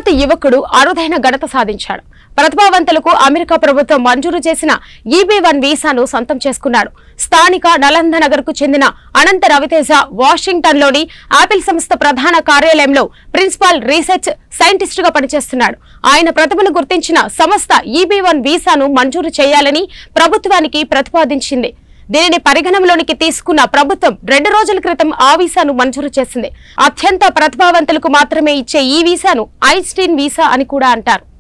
గుజరాత్ యువకుడు అరుదైన ఘనత సాధించాడు ప్రతిభావంతులకు అమెరికా ప్రభుత్వం మంజూరు చేసిన ఈబీ వన్ వీసాను సొంతం చేసుకున్నాడు స్థానిక నలంద నగర్ కు చెందిన అనంత రవితేజ వాషింగ్టన్ లోని ఆపిల్ సంస్థ ప్రధాన కార్యాలయంలో ప్రిన్సిపాల్ రీసెర్చ్ సైంటిస్ట్ గా పనిచేస్తున్నాడు ఆయన ప్రతిభను గుర్తించిన సంస్థ ఈబీ వన్ వీసాను మంజూరు చేయాలని ప్రభుత్వానికి ప్రతిపాదించింది దీనిని పరిగణనలోనికి తీసుకున్న ప్రభుత్వం రెండు రోజుల క్రితం ఆ వీసాను మంజూరు చేసింది అత్యంత ప్రతిభావంతులకు మాత్రమే ఇచ్చే ఈ వీసాను ఐస్టీన్ వీసా అని కూడా అంటారు